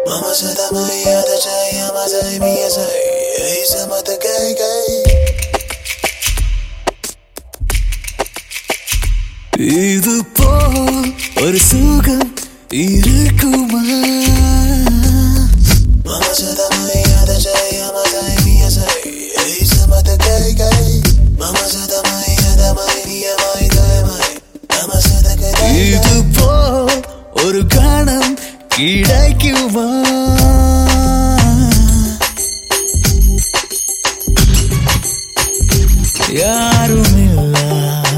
Mama said I'm a other day, I'm a day, me as a he's a mother gay gay. இது போல் ஒரு சுகம் இருக்குமா Mama said I'm a other day, I'm a day, me as a he's a mother gay gay. Mama said I'm a other my me a my day my. Mama said I'm a இது போல் ஒரு கணம் கிடைக்குமா யாருமில்லா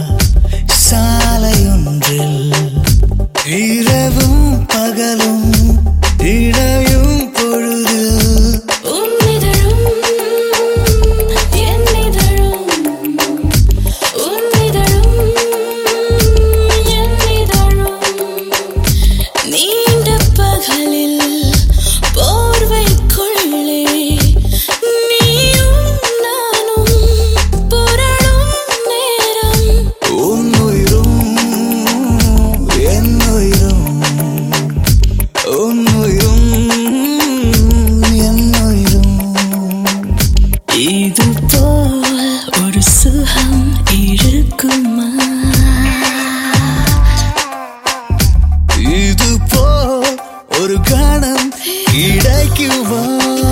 சாலையொன்றில் இரவும் பகலும் இடையும் பொழுது உன்னிதழும் என்னிதழும் உன்னிதழும் என்னிதழும் நீண்ட பகலில் போர்வைக்குள்ளே நீயும் நானும் புரளும் நேரம் உன்னுயிரும் என்னுயிரும் உன்னுயிரும் என்னுயிரும் இது போல் ஒரு சுகம் இருக்குமா இது போல் ஒரு கணம் கிடைக்குமா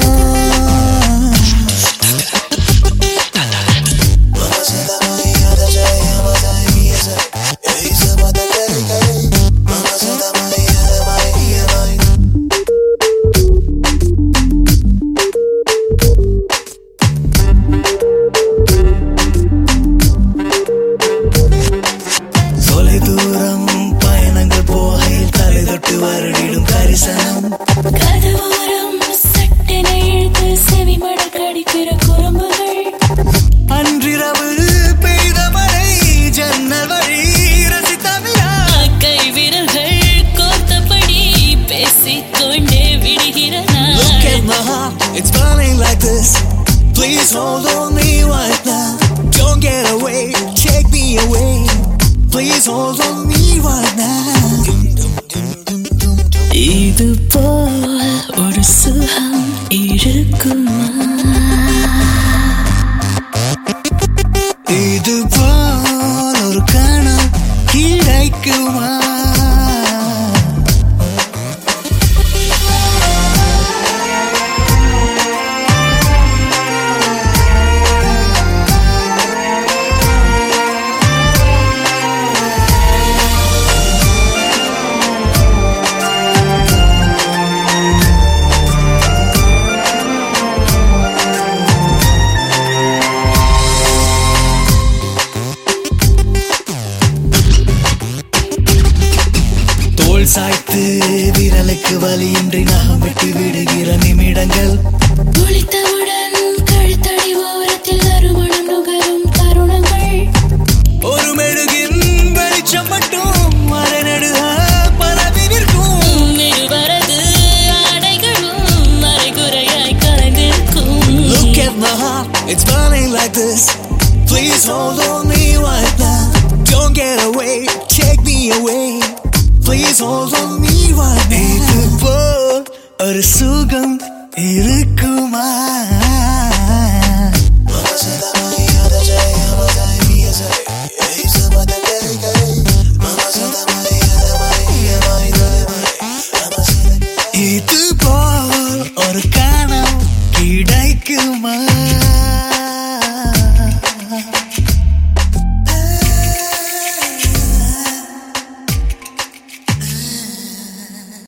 தொலை தூரம் பயணங்கள் போகையில் தலை தொட்டு வருடிடும் கரிசனம் கதவோரம் சட்டென இழுத்து செவி மடக்கடிக்கிற குறும்புகள் அன்றிரவு பெய்த மழை ஜன்னல் வழி ரசித்தமையா கை விரல்கள் கோர்த்தபடி பேசிக்கொண்டே விடுகிற Look at நாள் my heart, it's burning like this. Please hold on me right now. Don't get away, take me away. Please hold on me right now. இது போல் ஒரு சுகம் இருக்குமா இது போல் ஒரு கணம் கிடைக்குமா தோல் சாய்த்து விரலுக்கு வலியின்றி நகம் விட்டு விடுகிற நிமிடங்கள் குளித்தவுடன் கழுத்தடி ஓரத்தில் அருமணம் நுகரும் தருணங்கள் ஒரு மெழுகின் வெளிச்சம் மட்டும் மரநடுக பரவி நிற்கும் இருவரது ஆடைகளும் அரைகுறையாய் கலந்திருக்கும் Look at my heart, it's burning like this. Please hold on me right now. Don't get away, take me away. Please hold on me right now. இது போல் ஒரு சுகம் இருக்குமா இது போல் ஒரு கணம் கிடைக்குமா